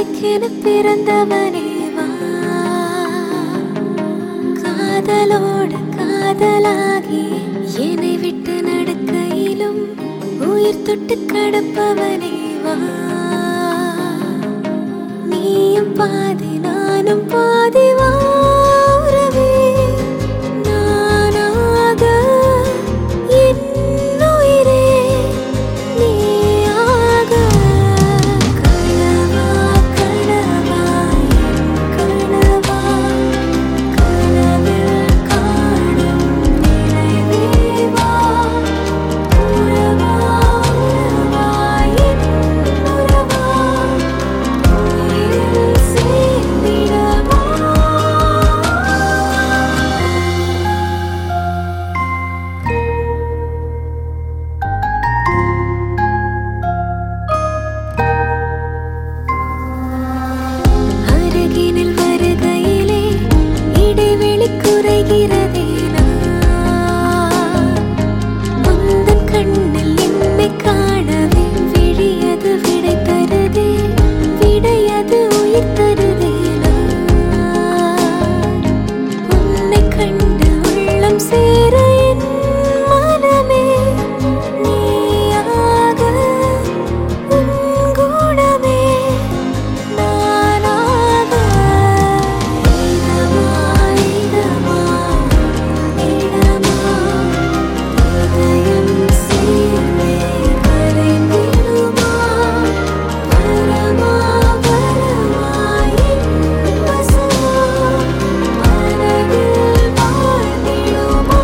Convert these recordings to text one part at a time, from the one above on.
எனக்கென பிறந்தவனே வா காதலோடு காதலாகி என்னை விட்டு நடக்கையிலும் உயிர் தொட்டு கடப்பவனே வா நீயும் பாதி நானும் பாதி வா உறவே. நானாக என் உயிரே நீயாக. கனவா, கனவா, என் கனவா. கனவில் காணும் நினைவே வா. உறவா, உறவா, என் உறவா. உயிரில் சேர்ந்திடவா. அருகினில் வருகையிலே இடைவெளி குறைகிறதே நான். உந்தன் கண்ணில் என்னை காணவே விழியது விடை தருதே விடையது உயிர் தருதே நான். உன்னை கண்டு உள்ளம் சேர என் மனமே நீயாக உன் கூடவே நானாக இதமா இதமா இடமா இதயம் சேர்ந்தே கரைந்திடுமா வரமா வரமா என் வசமா மனதில் வாழ்ந்திடுமா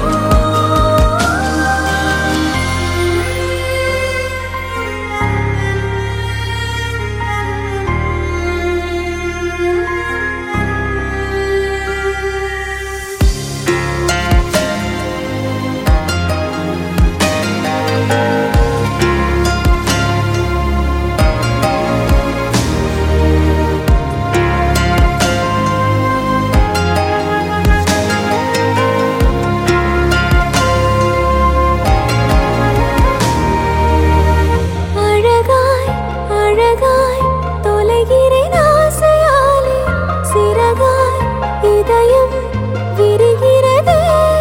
அழகாய் அழகாய் தொலைகிறேன் ஆசையாலே சிறகாய் இதயம் விரிகிறதே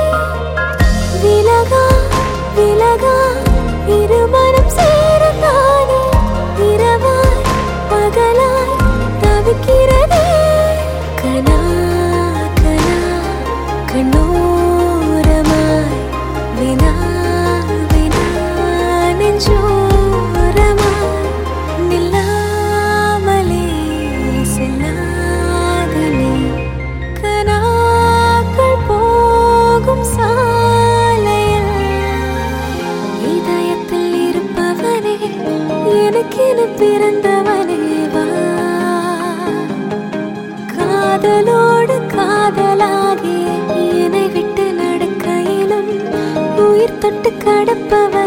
விலகா விலகா இருமனம் சேரத்தானே இரவாய் பகலாய் தவிக்கிறதே கனா கனா கண்ணோரமாய் வினா வினா நெஞ்சோரமாய் நில்லாமலே செல்லாதனே கனாக்கள் போகும் சாலையில் இதயத்தில் இருப்பவனே எனக்கென பிறந்தவனே வா காதலோடு காதலாகி என்னை விட்டு நடக்கையிலும் உயிர் தொட்டு கடப்பவன்